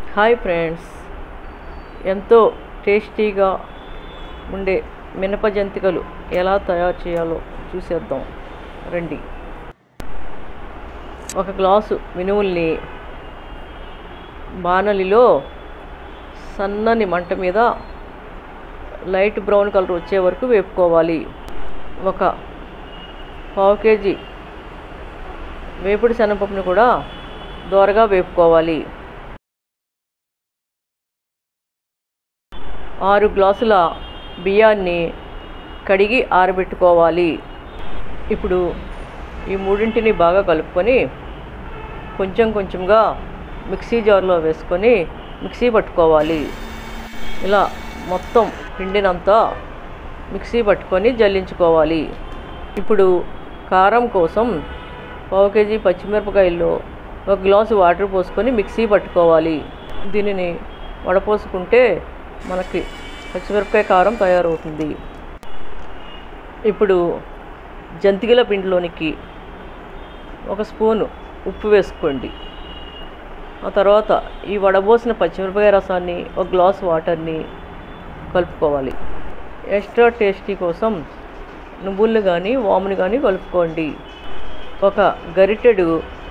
hi friends ఎంతో టేస్టీగా ఉండే మినప జంతికలు ఎలా తయారు చేయాలో చూసేద్దాం రండి ఒక గ్లాసు మినుముల్ని బాణలిలో సన్నని మంట మీద లైట్ బ్రౌన్ కలర్ వచ్చే వరకు వేపుకోవాలి ఒక పావు కేజీ వేపుడు శనగపప్పుని కూడా దోరగా వేపుకోవాలి ఆరు గ్లాసుల బియ్యాన్ని కడిగి ఆరబెట్టుకోవాలి ఇప్పుడు ఈ మూడింటిని బాగా కలుపుకొని కొంచెం కొంచెంగా మిక్సీ జార్లో వేసుకొని మిక్సీ పట్టుకోవాలి ఇలా మొత్తం పిండినంతా మిక్సీ పట్టుకొని జల్లించుకోవాలి ఇప్పుడు కారం కోసం పావు కేజీ పచ్చిమిరపకాయల్లో ఒక గ్లాసు వాటర్ పోసుకొని మిక్సీ పట్టుకోవాలి దీనిని వడపోసుకుంటే మనకి పచ్చిమిరపకాయ కారం తయారవుతుంది ఇప్పుడు జంతికల పిండిలోనికి ఒక స్పూను ఉప్పు వేసుకోండి ఆ తర్వాత ఈ వడబోసిన పచ్చిమిరపకాయ రసాన్ని ఒక గ్లాస్ వాటర్ని కలుపుకోవాలి ఎక్స్ట్రా టేస్టీ కోసం నువ్వులు కానీ వాముని కానీ కలుపుకోండి ఒక గరిటెడు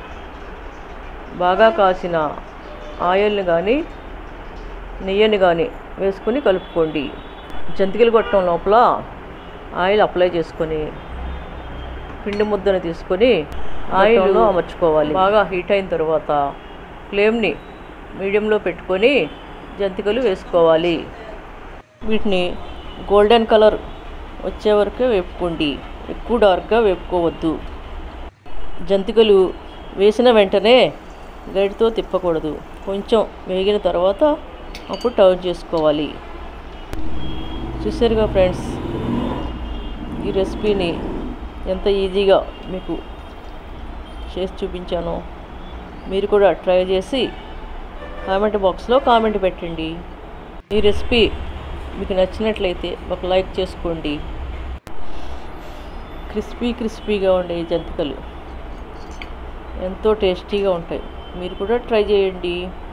బాగా కాసిన ఆయిల్ని కానీ నెయ్యిని కానీ వేసుకొని కలుపుకోండి జంతికలు కొట్టడం లోపల ఆయిల్ అప్లై చేసుకొని పిండి ముద్దను తీసుకొని ఆయిల్లో అమర్చుకోవాలి బాగా హీట్ అయిన తర్వాత ఫ్లేమ్ని మీడియంలో పెట్టుకొని జంతికలు వేసుకోవాలి వీటిని గోల్డెన్ కలర్ వచ్చే వరకే వేపుకోండి ఎక్కువ డార్క్గా వేపుకోవద్దు జంతికలు వేసిన వెంటనే గడితో తిప్పకూడదు కొంచెం వేగిన తర్వాత అప్పుడు టర్న్ చేసుకోవాలి చూసారుగా ఫ్రెండ్స్ ఈ రెసిపీని ఎంత ఈజీగా మీకు చేసి చూపించానో మీరు కూడా ట్రై చేసి కామెంట్ బాక్స్లో కామెంట్ పెట్టండి ఈ రెసిపీ మీకు నచ్చినట్లయితే ఒక లైక్ చేసుకోండి క్రిస్పీ క్రిస్పీగా ఉండే ఈ జంతికలు ఎంతో టేస్టీగా ఉంటాయి మీరు కూడా ట్రై చేయండి